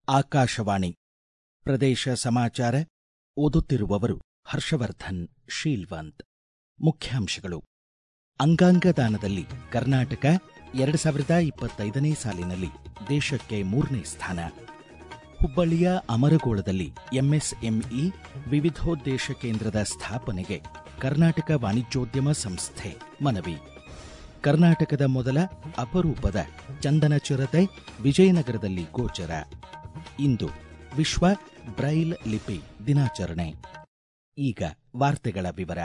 ಆಕಾಶವಾಣಿ ಪ್ರದೇಶ ಸಮಾಚಾರ ಓದುತ್ತಿರುವವರು ಹರ್ಷವರ್ಧನ್ ಶೀಲ್ವಂತ್ ಮುಖ್ಯಾಂಶಗಳು ಅಂಗಾಂಗ ದಾನದಲ್ಲಿ ಕರ್ನಾಟಕ ಎರಡು ಸಾವಿರದ ಇಪ್ಪತ್ತೈದನೇ ಸಾಲಿನಲ್ಲಿ ದೇಶಕ್ಕೆ ಮೂರನೇ ಸ್ಥಾನ ಹುಬ್ಬಳ್ಳಿಯ ಅಮರಗೋಳದಲ್ಲಿ ಎಂಎಸ್ಎಂಇ ವಿವಿಧೋದ್ದೇಶ ಕೇಂದ್ರದ ಸ್ಥಾಪನೆಗೆ ಕರ್ನಾಟಕ ವಾಣಿಜ್ಯೋದ್ಯಮ ಸಂಸ್ಥೆ ಮನವಿ ಕರ್ನಾಟಕದ ಮೊದಲ ಅಪರೂಪದ ಚಂದನ ಚಿರತೆ ವಿಜಯನಗರದಲ್ಲಿ ಗೋಚರ ಇಂದು ವಿಶ್ವ ಬ್ರೈಲ್ ಲಿಪಿ ದಿನಾಚರಣೆ ಈಗ ವಾರ್ತೆಗಳ ವಿವರ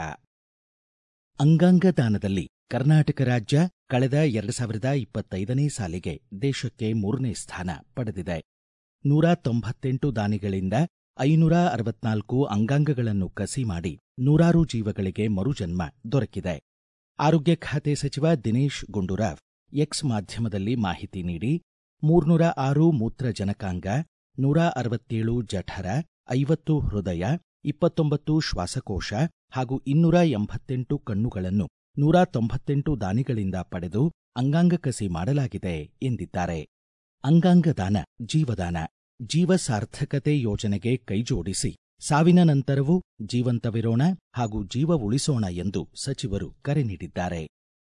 ಅಂಗಾಂಗ ದಾನದಲ್ಲಿ ಕರ್ನಾಟಕ ರಾಜ್ಯ ಕಳೆದ ಎರಡು ಸಾವಿರದ ಇಪ್ಪತ್ತೈದನೇ ಸಾಲಿಗೆ ದೇಶಕ್ಕೆ ಮೂರನೇ ಸ್ಥಾನ ಪಡೆದಿದೆ ನೂರ ತೊಂಬತ್ತೆಂಟು ದಾನಿಗಳಿಂದ ಐನೂರ ಅರವತ್ನಾಲ್ಕು ಅಂಗಾಂಗಗಳನ್ನು ಕಸಿ ಮಾಡಿ ನೂರಾರು ಜೀವಗಳಿಗೆ ಮರುಜನ್ಮ ದೊರಕಿದೆ ಆರೋಗ್ಯ ಖಾತೆ ಸಚಿವ ದಿನೇಶ್ ಗುಂಡೂರಾವ್ ಎಕ್ಸ್ ಮಾಧ್ಯಮದಲ್ಲಿ ಮಾಹಿತಿ ನೀಡಿ ಮೂರ್ನೂರ ಆರು ಮೂತ್ರ ಜನಕಾಂಗ ನೂರ ಅರವತ್ತೇಳು ಜಠರ ಐವತ್ತು ಹೃದಯ ಇಪ್ಪತ್ತೊಂಬತ್ತು ಶ್ವಾಸಕೋಶ ಹಾಗೂ ಇನ್ನೂರ ಎಂಬತ್ತೆಂಟು ಕಣ್ಣುಗಳನ್ನು ನೂರ ತೊಂಬತ್ತೆಂಟು ದಾನಿಗಳಿಂದ ಪಡೆದು ಅಂಗಾಂಗ ಕಸಿ ಮಾಡಲಾಗಿದೆ ಎಂದಿದ್ದಾರೆ ಅಂಗಾಂಗ ದಾನ ಜೀವದಾನ ಜೀವ ಸಾರ್ಥಕತೆ ಯೋಜನೆಗೆ ಕೈಜೋಡಿಸಿ ಸಾವಿನ ನಂತರವೂ ಜೀವಂತವಿರೋಣ ಹಾಗೂ ಜೀವ ಉಳಿಸೋಣ ಎಂದು ಸಚಿವರು ಕರೆ ನೀಡಿದ್ದಾರೆ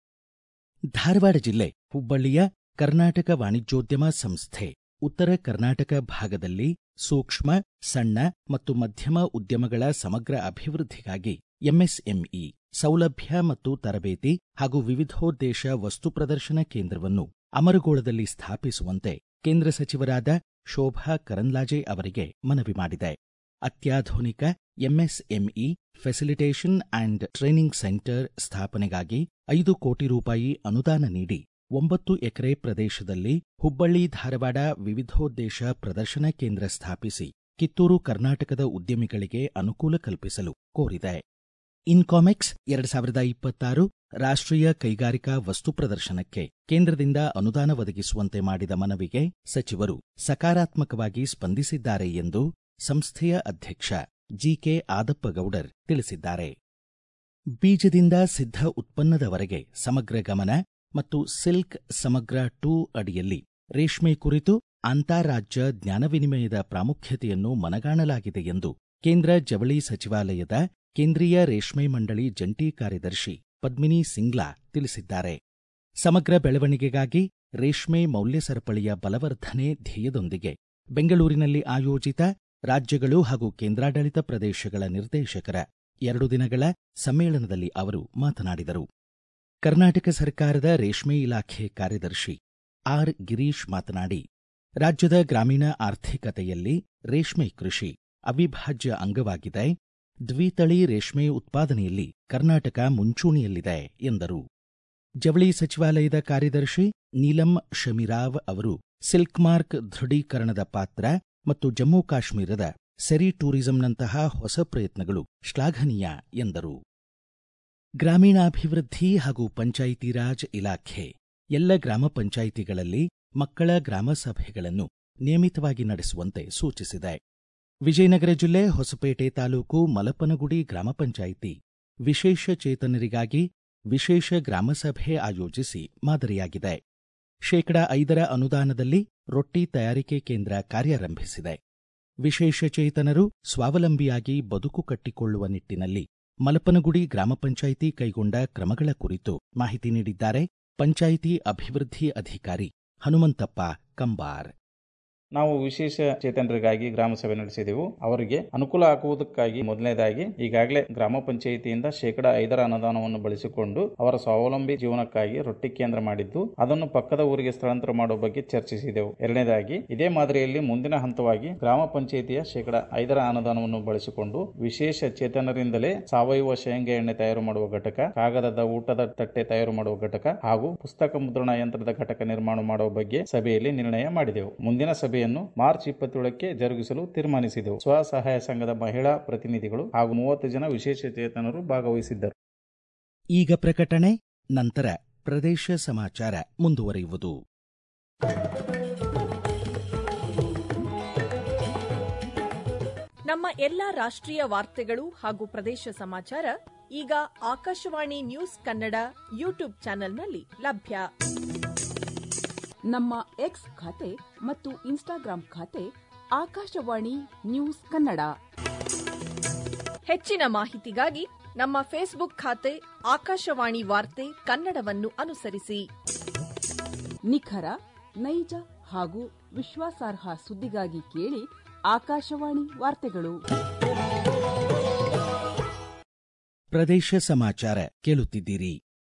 ಧಾರವಾಡ ಜಿಲ್ಲೆ ಹುಬ್ಬಳ್ಳಿಯ ಕರ್ನಾಟಕ ವಾಣಿಜ್ಯೋದ್ಯಮ ಸಂಸ್ಥೆ ಉತ್ತರ ಕರ್ನಾಟಕ ಭಾಗದಲ್ಲಿ ಸೂಕ್ಷ್ಮ ಸಣ್ಣ ಮತ್ತು ಮಧ್ಯಮ ಉದ್ಯಮಗಳ ಸಮಗ್ರ ಅಭಿವೃದ್ಧಿಗಾಗಿ ಎಂಎಸ್ಎಂಇ ಸೌಲಭ್ಯ ಮತ್ತು ತರಬೇತಿ ಹಾಗೂ ವಿವಿಧೋದ್ದೇಶ ವಸ್ತು ಪ್ರದರ್ಶನ ಕೇಂದ್ರವನ್ನು ಅಮರಗೋಳದಲ್ಲಿ ಸ್ಥಾಪಿಸುವಂತೆ ಕೇಂದ್ರ ಸಚಿವರಾದ ಶೋಭಾ ಕರಂದ್ಲಾಜೆ ಅವರಿಗೆ ಮನವಿ ಮಾಡಿದೆ ಅತ್ಯಾಧುನಿಕ MSME facilitation and training centre ಸ್ಥಾಪನೆಗಾಗಿ ಐದು ಕೋಟಿ ರೂಪಾಯಿ ಅನುದಾನ ನೀಡಿ ಒಂಬತ್ತು ಎಕರೆ ಪ್ರದೇಶದಲ್ಲಿ ಹುಬ್ಬಳ್ಳಿ ಧಾರವಾಡ ವಿವಿಧೋದ್ದೇಶ ಪ್ರದರ್ಶನ ಕೇಂದ್ರ ಸ್ಥಾಪಿಸಿ ಕಿತ್ತೂರು ಕರ್ನಾಟಕದ ಉದ್ಯಮಿಗಳಿಗೆ ಅನುಕೂಲ ಕಲ್ಪಿಸಲು ಕೋರಿದೆ ಇನ್ಕಾಮೆಕ್ಸ್ ಎರಡು ಸಾವಿರದ ಇಪ್ಪತ್ತಾರು ರಾಷ್ಟ್ರೀಯ ಕೈಗಾರಿಕಾ ವಸ್ತು ಪ್ರದರ್ಶನಕ್ಕೆ ಕೇಂದ್ರದಿಂದ ಅನುದಾನ ಒದಗಿಸುವಂತೆ ಮಾಡಿದ ಮನವಿಗೆ ಸಚಿವರು ಸಕಾರಾತ್ಮಕವಾಗಿ ಸ್ಪಂದಿಸಿದ್ದಾರೆ ಎಂದು ಸಂಸ್ಥೆಯ ಅಧ್ಯಕ್ಷ ಜಿಕೆ ಆದಪ್ಪಗೌಡರ್ ತಿಳಿಸಿದ್ದಾರೆ ಬೀಜದಿಂದ ಸಿದ್ಧ ಉತ್ಪನ್ನದವರೆಗೆ ಸಮಗ್ರ ಗಮನ ಮತ್ತು ಸಿಲ್ಕ್ ಸಮಗ್ರ ಟೂ ಅಡಿಯಲ್ಲಿ ರೇಷ್ಮೆ ಕುರಿತು ಅಂತಾರಾಜ್ಯ ಜ್ಞಾನ ವಿನಿಮಯದ ಪ್ರಾಮುಖ್ಯತೆಯನ್ನು ಮನಗಾಣಲಾಗಿದೆ ಎಂದು ಕೇಂದ್ರ ಜವಳಿ ಸಚಿವಾಲಯದ ಕೇಂದ್ರೀಯ ರೇಷ್ಮೆ ಮಂಡಳಿ ಜಂಟಿ ಕಾರ್ಯದರ್ಶಿ ಪದ್ಮಿನಿ ಸಿಂಗ್ಲಾ ತಿಳಿಸಿದ್ದಾರೆ ಸಮಗ್ರ ಬೆಳವಣಿಗೆಗಾಗಿ ರೇಷ್ಮೆ ಮೌಲ್ಯ ಸರಪಳಿಯ ಬಲವರ್ಧನೆ ಧ್ಯೇಯದೊಂದಿಗೆ ಬೆಂಗಳೂರಿನಲ್ಲಿ ಆಯೋಜಿತ ರಾಜ್ಯಗಳು ಹಾಗೂ ಕೇಂದ್ರಾಡಳಿತ ಪ್ರದೇಶಗಳ ನಿರ್ದೇಶಕರ ಎರಡು ದಿನಗಳ ಸಮ್ಮೇಳನದಲ್ಲಿ ಅವರು ಮಾತನಾಡಿದರು ಕರ್ನಾಟಕ ಸರ್ಕಾರದ ರೇಷ್ಮೆ ಇಲಾಖೆ ಕಾರ್ಯದರ್ಶಿ ಆರ್ ಗಿರೀಶ್ ಮಾತನಾಡಿ ರಾಜ್ಯದ ಗ್ರಾಮೀಣ ಆರ್ಥಿಕತೆಯಲ್ಲಿ ರೇಷ್ಮೆ ಕೃಷಿ ಅವಿಭಾಜ್ಯ ಅಂಗವಾಗಿದೆ ದ್ವಿತಳಿ ರೇಷ್ಮೆ ಉತ್ಪಾದನೆಯಲ್ಲಿ ಕರ್ನಾಟಕ ಮುಂಚೂಣಿಯಲ್ಲಿದೆ ಎಂದರು ಜವಳಿ ಸಚಿವಾಲಯದ ಕಾರ್ಯದರ್ಶಿ ನೀಲಂ ಶಮಿರಾವ್ ಅವರು ಸಿಲ್ಕ್ ಮಾರ್ಕ್ ದೃಢೀಕರಣದ ಪಾತ್ರ ಮತ್ತು ಜಮ್ಮು ಕಾಶ್ಮೀರದ ಸೆರಿ ಟೂರಿಸಂನಂತಹ ಹೊಸ ಪ್ರಯತ್ನಗಳು ಶ್ಲಾಘನೀಯ ಎಂದರು ಗ್ರಾಮೀಣಾಭಿವೃದ್ಧಿ ಹಾಗೂ ಪಂಚಾಯಿತಿ ರಾಜ್ ಇಲಾಖೆ ಎಲ್ಲ ಗ್ರಾಮ ಪಂಚಾಯಿತಿಗಳಲ್ಲಿ ಮಕ್ಕಳ ಗ್ರಾಮ ಸಭೆಗಳನ್ನು ನಿಯಮಿತವಾಗಿ ನಡೆಸುವಂತೆ ಸೂಚಿಸಿದೆ ವಿಜಯನಗರ ಜಿಲ್ಲೆ ಹೊಸಪೇಟೆ ತಾಲೂಕು ಮಲಪನಗುಡಿ ಗ್ರಾಮ ಪಂಚಾಯಿತಿ ವಿಶೇಷ ಚೇತನರಿಗಾಗಿ ವಿಶೇಷ ಗ್ರಾಮಸಭೆ ಆಯೋಜಿಸಿ ಮಾದರಿಯಾಗಿದೆ ಶೇಕಡ ಐದರ ಅನುದಾನದಲ್ಲಿ ರೊಟ್ಟಿ ತಯಾರಿಕೆ ಕೇಂದ್ರ ಕಾರ್ಯಾರಂಭಿಸಿದೆ ವಿಶೇಷ ಚೇತನರು ಸ್ವಾವಲಂಬಿಯಾಗಿ ಬದುಕು ಕಟ್ಟಿಕೊಳ್ಳುವ ನಿಟ್ಟಿನಲ್ಲಿ ಮಲಪನಗುಡಿ ಗ್ರಾಮ ಪಂಚಾಯಿತಿ ಕೈಗೊಂಡ ಕ್ರಮಗಳ ಕುರಿತು ಮಾಹಿತಿ ನೀಡಿದ್ದಾರೆ ಪಂಚಾಯಿತಿ ಅಭಿವೃದ್ಧಿ ಅಧಿಕಾರಿ ಹನುಮಂತಪ್ಪ ಕಂಬಾರ್ ನಾವು ವಿಶೇಷ ಚೇತನರಿಗಾಗಿ ಗ್ರಾಮ ಸಭೆ ನಡೆಸಿದೆವು ಅವರಿಗೆ ಅನುಕೂಲ ಆಗುವುದಕ್ಕಾಗಿ ಮೊದಲನೇದಾಗಿ ಈಗಾಗಲೇ ಗ್ರಾಮ ಪಂಚಾಯಿತಿಯಿಂದ ಶೇಕಡ ಐದರ ಅನುದಾನವನ್ನು ಬಳಸಿಕೊಂಡು ಅವರ ಸ್ವಾವಲಂಬಿ ಜೀವನಕ್ಕಾಗಿ ರೊಟ್ಟಿ ಕೇಂದ್ರ ಮಾಡಿದ್ದು ಅದನ್ನು ಪಕ್ಕದ ಊರಿಗೆ ಸ್ಥಳಾಂತರ ಮಾಡುವ ಬಗ್ಗೆ ಚರ್ಚಿಸಿದೆವು ಎರಡನೇದಾಗಿ ಇದೇ ಮಾದರಿಯಲ್ಲಿ ಮುಂದಿನ ಹಂತವಾಗಿ ಗ್ರಾಮ ಪಂಚಾಯಿತಿಯ ಶೇಕಡ ಐದರ ಅನುದಾನವನ್ನು ಬಳಸಿಕೊಂಡು ವಿಶೇಷ ಚೇತನರಿಂದಲೇ ಸಾವಯವ ಶೇಂಗಾ ಎಣ್ಣೆ ತಯಾರು ಮಾಡುವ ಘಟಕ ಕಾಗದದ ಊಟದ ತಟ್ಟೆ ತಯಾರು ಮಾಡುವ ಘಟಕ ಹಾಗೂ ಪುಸ್ತಕ ಮುದ್ರಣ ಯಂತ್ರದ ಘಟಕ ನಿರ್ಮಾಣ ಮಾಡುವ ಬಗ್ಗೆ ಸಭೆಯಲ್ಲಿ ನಿರ್ಣಯ ಮಾಡಿದೆವು ಮುಂದಿನ ಸಭೆಯನ್ನು ಮಾರ್ಚ್ ಇಪ್ಪತ್ತೇಳಕ್ಕೆ ಜರುಗಿಸಲು ತೀರ್ಮಾನಿಸಿದೆವು ಸ್ವಸಹಾಯ ಸಂಘದ ಮಹಿಳಾ ಪ್ರತಿನಿಧಿಗಳು ಹಾಗೂ ಮೂವತ್ತು ಜನ ವಿಶೇಷ ಚೇತನರು ಭಾಗವಹಿಸಿದ್ದರು ಈಗ ಪ್ರಕಟಣೆ ನಂತರ ಪ್ರದೇಶ ಸಮಾಚಾರ ಮುಂದುವರಿಯುವುದು ನಮ್ಮ ಎಲ್ಲಾ ರಾಷ್ಟ್ರೀಯ ವಾರ್ತೆಗಳು ಹಾಗೂ ಪ್ರದೇಶ ಸಮಾಚಾರ ಈಗ ಆಕಾಶವಾಣಿ ನ್ಯೂಸ್ ಕನ್ನಡ ಯೂಟ್ಯೂಬ್ ಚಾನೆಲ್ನಲ್ಲಿ ಲಭ್ಯ ನಮ್ಮ ಎಕ್ಸ್ ಖಾತೆ ಮತ್ತು ಇನ್ಸ್ಟಾಗ್ರಾಂ ಖಾತೆ ಆಕಾಶವಾಣಿ ನ್ಯೂಸ್ ಕನ್ನಡ ಹೆಚ್ಚಿನ ಮಾಹಿತಿಗಾಗಿ ನಮ್ಮ ಫೇಸ್ಬುಕ್ ಖಾತೆ ಆಕಾಶವಾಣಿ ವಾರ್ತೆ ಕನ್ನಡವನ್ನು ಅನುಸರಿಸಿ ನಿಖರ ನೈಜ ಹಾಗೂ ವಿಶ್ವಾಸಾರ್ಹ ಸುದ್ದಿಗಾಗಿ ಕೇಳಿ ಆಕಾಶವಾಣಿ ವಾರ್ತೆಗಳು ಪ್ರದೇಶ ಸಮಾಚಾರ ಕೇಳುತ್ತಿದ್ದೀರಿ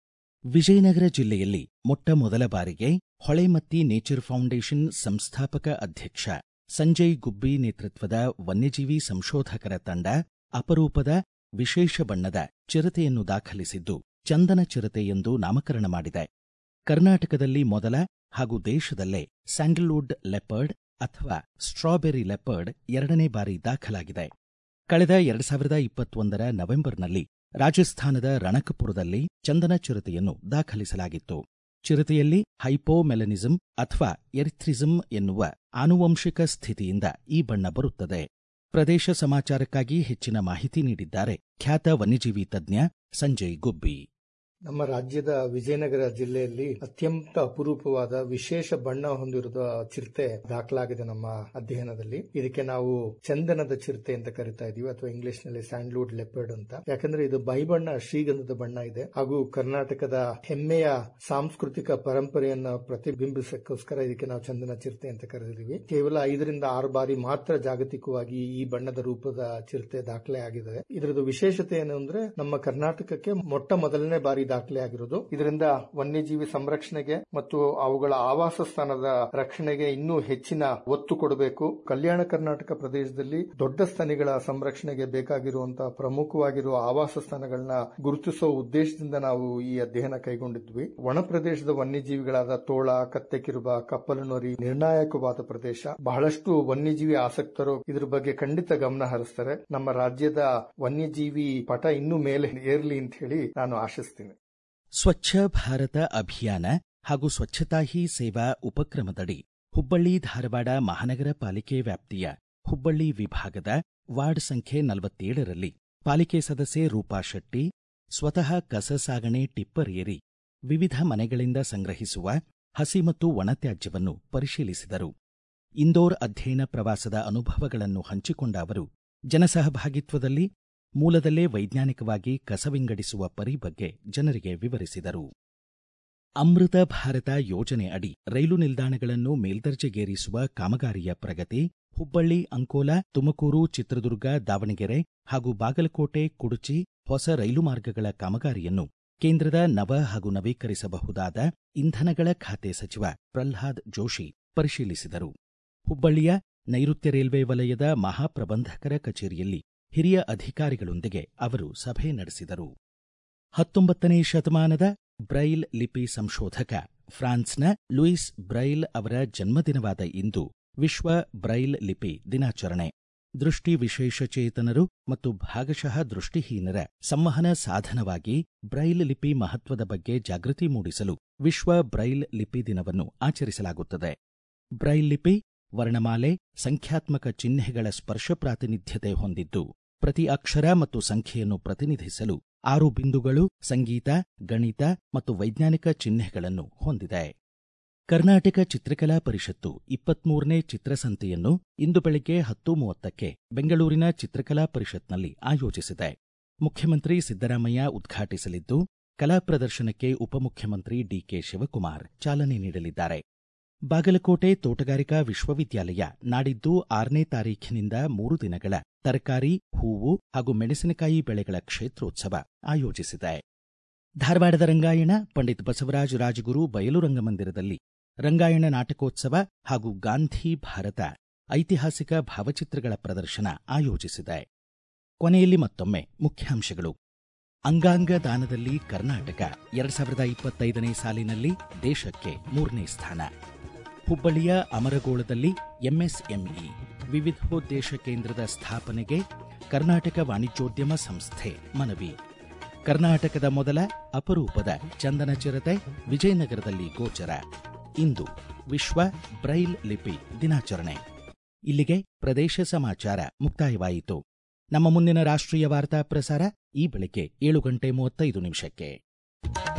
ವಿಜಯನಗರ ಜಿಲ್ಲೆಯಲ್ಲಿ ಮೊಟ್ಟ ಮೊದಲ ಬಾರಿಗೆ ಹೊಳೆಮತ್ತಿ ನೇಚರ್ ಫೌಂಡೇಶನ್ ಸಂಸ್ಥಾಪಕ ಅಧ್ಯಕ್ಷ ಸಂಜಯ್ ಗುಬ್ಬಿ ನೇತೃತ್ವದ ವನ್ಯಜೀವಿ ಸಂಶೋಧಕರ ತಂಡ ಅಪರೂಪದ ವಿಶೇಷ ಬಣ್ಣದ ಚಿರತೆಯನ್ನು ದಾಖಲಿಸಿದ್ದು ಚಂದನ ಚಿರತೆ ಎಂದು ನಾಮಕರಣ ಮಾಡಿದೆ ಕರ್ನಾಟಕದಲ್ಲಿ ಮೊದಲ ಹಾಗೂ ದೇಶದಲ್ಲೇ ಸ್ಯಾಂಡಲ್ವುಡ್ ಲೆಪರ್ಡ್ ಅಥವಾ ಸ್ಟ್ರಾಬೆರಿ ಲೆಪರ್ಡ್ ಎರಡನೇ ಬಾರಿ ದಾಖಲಾಗಿದೆ ಕಳೆದ ಎರಡ್ ಸಾವಿರದ ಇಪ್ಪತ್ತೊಂದರ ನವೆಂಬರ್ನಲ್ಲಿ ರಾಜಸ್ಥಾನದ ರಣಕಪುರದಲ್ಲಿ ಚಂದನ ಚಿರತೆಯನ್ನು ದಾಖಲಿಸಲಾಗಿತ್ತು ಚಿರತೆಯಲ್ಲಿ ಹೈಪೋಮೆಲನಿಸಂ ಅಥವಾ ಎರಿಥ್ರಿಸಂ ಎನ್ನುವ ಆನುವಂಶಿಕ ಸ್ಥಿತಿಯಿಂದ ಈ ಬಣ್ಣ ಬರುತ್ತದೆ ಪ್ರದೇಶ ಸಮಾಚಾರಕ್ಕಾಗಿ ಹೆಚ್ಚಿನ ಮಾಹಿತಿ ನೀಡಿದ್ದಾರೆ ಖ್ಯಾತ ವನ್ಯಜೀವಿ ತಜ್ಞ ಸಂಜಯ್ ಗುಬ್ಬಿ ನಮ್ಮ ರಾಜ್ಯದ ವಿಜಯನಗರ ಜಿಲ್ಲೆಯಲ್ಲಿ ಅತ್ಯಂತ ಅಪರೂಪವಾದ ವಿಶೇಷ ಬಣ್ಣ ಹೊಂದಿರುವ ಚಿರತೆ ದಾಖಲಾಗಿದೆ ನಮ್ಮ ಅಧ್ಯಯನದಲ್ಲಿ ಇದಕ್ಕೆ ನಾವು ಚಂದನದ ಚಿರತೆ ಅಂತ ಕರಿತಾ ಇದೀವಿ ಅಥವಾ ಇಂಗ್ಲಿಷ್ ನಲ್ಲಿ ಸ್ಯಾಂಡ್ಲೂಡ್ ಲೆಪರ್ಡ್ ಅಂತ ಯಾಕಂದ್ರೆ ಇದು ಬೈಬಣ್ಣ ಶ್ರೀಗಂಧದ ಬಣ್ಣ ಇದೆ ಹಾಗೂ ಕರ್ನಾಟಕದ ಹೆಮ್ಮೆಯ ಸಾಂಸ್ಕೃತಿಕ ಪರಂಪರೆಯನ್ನ ಪ್ರತಿಬಿಂಬಿಸಕ್ಕೋಸ್ಕರ ಇದಕ್ಕೆ ನಾವು ಚಂದನ ಚಿರತೆ ಅಂತ ಕರೆದಿದ್ದೀವಿ ಕೇವಲ ಐದರಿಂದ ಆರು ಬಾರಿ ಮಾತ್ರ ಜಾಗತಿಕವಾಗಿ ಈ ಬಣ್ಣದ ರೂಪದ ಚಿರತೆ ದಾಖಲೆ ಆಗಿದೆ ಇದರದ್ದು ವಿಶೇಷತೆ ಏನು ಅಂದ್ರೆ ನಮ್ಮ ಕರ್ನಾಟಕಕ್ಕೆ ಮೊಟ್ಟ ಮೊದಲನೇ ಬಾರಿ ದಾಖಲೆ ಆಗಿರೋದು ಇದರಿಂದ ವನ್ಯಜೀವಿ ಸಂರಕ್ಷಣೆಗೆ ಮತ್ತು ಅವುಗಳ ಆವಾಸ ಸ್ಥಾನದ ರಕ್ಷಣೆಗೆ ಇನ್ನೂ ಹೆಚ್ಚಿನ ಒತ್ತು ಕೊಡಬೇಕು ಕಲ್ಯಾಣ ಕರ್ನಾಟಕ ಪ್ರದೇಶದಲ್ಲಿ ದೊಡ್ಡ ಸ್ತನಿಗಳ ಸಂರಕ್ಷಣೆಗೆ ಬೇಕಾಗಿರುವಂತಹ ಪ್ರಮುಖವಾಗಿರುವ ಆವಾಸ ಸ್ಥಾನಗಳನ್ನ ಗುರುತಿಸುವ ಉದ್ದೇಶದಿಂದ ನಾವು ಈ ಅಧ್ಯಯನ ಕೈಗೊಂಡಿದ್ವಿ ಒಣ ಪ್ರದೇಶದ ವನ್ಯಜೀವಿಗಳಾದ ತೋಳ ಕತ್ತೆಕಿರುಬ ಕಪ್ಪಲುನೊರಿ ನಿರ್ಣಾಯಕವಾದ ಪ್ರದೇಶ ಬಹಳಷ್ಟು ವನ್ಯಜೀವಿ ಆಸಕ್ತರು ಇದ್ರ ಬಗ್ಗೆ ಖಂಡಿತ ಗಮನ ಹರಿಸ್ತಾರೆ ನಮ್ಮ ರಾಜ್ಯದ ವನ್ಯಜೀವಿ ಪಟ ಇನ್ನೂ ಮೇಲೆ ಏರ್ಲಿ ಅಂತ ಹೇಳಿ ನಾನು ಆಶಿಸ್ತೀನಿ ಸ್ವಚ್ಛ ಭಾರತ ಅಭಿಯಾನ ಹಾಗೂ ಸ್ವಚ್ಛತಾ ಹಿ ಸೇವಾ ಉಪಕ್ರಮದಡಿ ಹುಬ್ಬಳ್ಳಿ ಧಾರವಾಡ ಮಹಾನಗರ ಪಾಲಿಕೆ ವ್ಯಾಪ್ತಿಯ ಹುಬ್ಬಳ್ಳಿ ವಿಭಾಗದ ವಾರ್ಡ್ ಸಂಖ್ಯೆ ನಲವತ್ತೇಳರಲ್ಲಿ ಪಾಲಿಕೆ ಸದಸ್ಯೆ ರೂಪಾ ಶೆಟ್ಟಿ ಸ್ವತಃ ಕಸ ಸಾಗಣೆ ಟಿಪ್ಪರ್ ಏರಿ ವಿವಿಧ ಮನೆಗಳಿಂದ ಸಂಗ್ರಹಿಸುವ ಹಸಿ ಮತ್ತು ಒಣತ್ಯಾಜ್ಯವನ್ನು ಪರಿಶೀಲಿಸಿದರು ಇಂದೋರ್ ಅಧ್ಯಯನ ಪ್ರವಾಸದ ಅನುಭವಗಳನ್ನು ಹಂಚಿಕೊಂಡ ಅವರು ಜನಸಹಭಾಗಿತ್ವದಲ್ಲಿ ಮೂಲದಲ್ಲೇ ವೈಜ್ಞಾನಿಕವಾಗಿ ಕಸ ವಿಂಗಡಿಸುವ ಪರಿ ಬಗ್ಗೆ ಜನರಿಗೆ ವಿವರಿಸಿದರು ಅಮೃತ ಭಾರತ ಯೋಜನೆ ಅಡಿ ರೈಲು ನಿಲ್ದಾಣಗಳನ್ನು ಮೇಲ್ದರ್ಜೆಗೇರಿಸುವ ಕಾಮಗಾರಿಯ ಪ್ರಗತಿ ಹುಬ್ಬಳ್ಳಿ ಅಂಕೋಲ ತುಮಕೂರು ಚಿತ್ರದುರ್ಗ ದಾವಣಗೆರೆ ಹಾಗೂ ಬಾಗಲಕೋಟೆ ಕುಡುಚಿ ಹೊಸ ರೈಲು ಮಾರ್ಗಗಳ ಕಾಮಗಾರಿಯನ್ನು ಕೇಂದ್ರದ ನವ ಹಾಗೂ ನವೀಕರಿಸಬಹುದಾದ ಇಂಧನಗಳ ಖಾತೆ ಸಚಿವ ಪ್ರಲ್ಹಾದ್ ಜೋಶಿ ಪರಿಶೀಲಿಸಿದರು ಹುಬ್ಬಳ್ಳಿಯ ನೈಋತ್ಯ ರೈಲ್ವೆ ವಲಯದ ಮಹಾಪ್ರಬಂಧಕರ ಕಚೇರಿಯಲ್ಲಿ ಹಿರಿಯ ಅಧಿಕಾರಿಗಳೊಂದಿಗೆ ಅವರು ಸಭೆ ನಡೆಸಿದರು ಹತ್ತೊಂಬತ್ತನೇ ಶತಮಾನದ ಬ್ರೈಲ್ ಲಿಪಿ ಸಂಶೋಧಕ ಫ್ರಾನ್ಸ್ನ ಲೂಯಿಸ್ ಬ್ರೈಲ್ ಅವರ ಜನ್ಮದಿನವಾದ ಇಂದು ವಿಶ್ವ ಬ್ರೈಲ್ ಲಿಪಿ ದಿನಾಚರಣೆ ದೃಷ್ಟಿ ವಿಶೇಷಚೇತನರು ಮತ್ತು ಭಾಗಶಃ ದೃಷ್ಟಿಹೀನರ ಸಂವಹನ ಸಾಧನವಾಗಿ ಬ್ರೈಲ್ ಲಿಪಿ ಮಹತ್ವದ ಬಗ್ಗೆ ಜಾಗೃತಿ ಮೂಡಿಸಲು ವಿಶ್ವ ಬ್ರೈಲ್ ಲಿಪಿ ದಿನವನ್ನು ಆಚರಿಸಲಾಗುತ್ತದೆ ಬ್ರೈಲ್ ಲಿಪಿ ವರ್ಣಮಾಲೆ ಸಂಖ್ಯಾತ್ಮಕ ಚಿಹ್ನೆಗಳ ಸ್ಪರ್ಶ ಪ್ರಾತಿನಿಧ್ಯತೆ ಹೊಂದಿದ್ದು ಪ್ರತಿ ಅಕ್ಷರ ಮತ್ತು ಸಂಖ್ಯೆಯನ್ನು ಪ್ರತಿನಿಧಿಸಲು ಆರು ಬಿಂದುಗಳು ಸಂಗೀತ ಗಣಿತ ಮತ್ತು ವೈಜ್ಞಾನಿಕ ಚಿಹ್ನೆಗಳನ್ನು ಹೊಂದಿದೆ ಕರ್ನಾಟಕ ಚಿತ್ರಕಲಾ ಪರಿಷತ್ತು ಇಪ್ಪತ್ಮೂರನೇ ಚಿತ್ರಸಂತೆಯನ್ನು ಇಂದು ಬೆಳಗ್ಗೆ ಹತ್ತು ಮೂವತ್ತಕ್ಕೆ ಬೆಂಗಳೂರಿನ ಚಿತ್ರಕಲಾ ಪರಿಷತ್ನಲ್ಲಿ ಆಯೋಜಿಸಿದೆ ಮುಖ್ಯಮಂತ್ರಿ ಸಿದ್ದರಾಮಯ್ಯ ಉದ್ಘಾಟಿಸಲಿದ್ದು ಕಲಾ ಪ್ರದರ್ಶನಕ್ಕೆ ಉಪಮುಖ್ಯಮಂತ್ರಿ ಡಿಕೆ ಶಿವಕುಮಾರ್ ಚಾಲನೆ ನೀಡಲಿದ್ದಾರೆ ಬಾಗಲಕೋಟೆ ತೋಟಗಾರಿಕಾ ವಿಶ್ವವಿದ್ಯಾಲಯ ನಾಡಿದ್ದು ಆರನೇ ತಾರೀಖಿನಿಂದ ಮೂರು ದಿನಗಳ ತರಕಾರಿ ಹೂವು ಹಾಗೂ ಮೆಣಸಿನಕಾಯಿ ಬೆಳೆಗಳ ಕ್ಷೇತ್ರೋತ್ಸವ ಆಯೋಜಿಸಿದೆ ಧಾರವಾಡದ ರಂಗಾಯಣ ಪಂಡಿತ್ ಬಸವರಾಜ ರಾಜಗುರು ಬಯಲು ರಂಗಮಂದಿರದಲ್ಲಿ ರಂಗಾಯಣ ನಾಟಕೋತ್ಸವ ಹಾಗೂ ಗಾಂಧಿ ಭಾರತ ಐತಿಹಾಸಿಕ ಭಾವಚಿತ್ರಗಳ ಪ್ರದರ್ಶನ ಆಯೋಜಿಸಿದೆ ಕೊನೆಯಲ್ಲಿ ಮತ್ತೊಮ್ಮೆ ಮುಖ್ಯಾಂಶಗಳು ಅಂಗಾಂಗ ದಾನದಲ್ಲಿ ಕರ್ನಾಟಕ ಎರಡ್ ಸಾವಿರದ ಇಪ್ಪತ್ತೈದನೇ ಸಾಲಿನಲ್ಲಿ ದೇಶಕ್ಕೆ ಮೂರನೇ ಸ್ಥಾನ ಹುಬ್ಬಳ್ಳಿಯ ಅಮರಗೋಳದಲ್ಲಿ ಎಂಎಸ್ಎಂಇ ವಿವಿಧೋದ್ದೇಶ ಕೇಂದ್ರದ ಸ್ಥಾಪನೆಗೆ ಕರ್ನಾಟಕ ವಾಣಿಜ್ಯೋದ್ಯಮ ಸಂಸ್ಥೆ ಮನವಿ ಕರ್ನಾಟಕದ ಮೊದಲ ಅಪರೂಪದ ಚಂದನ ಚಿರತೆ ವಿಜಯನಗರದಲ್ಲಿ ಗೋಚರ ಇಂದು ವಿಶ್ವ ಬ್ರೈಲ್ ಲಿಪಿ ದಿನಾಚರಣೆ ಇಲ್ಲಿಗೆ ಪ್ರದೇಶ ಸಮಾಚಾರ ಮುಕ್ತಾಯವಾಯಿತು ನಮ್ಮ ಮುಂದಿನ ರಾಷ್ಟ್ರೀಯ ವಾರ್ತಾ ಪ್ರಸಾರ ಈ ಬೆಳಗ್ಗೆ ಏಳು ಗಂಟೆ ಮೂವತ್ತೈದು ನಿಮಿಷಕ್ಕೆ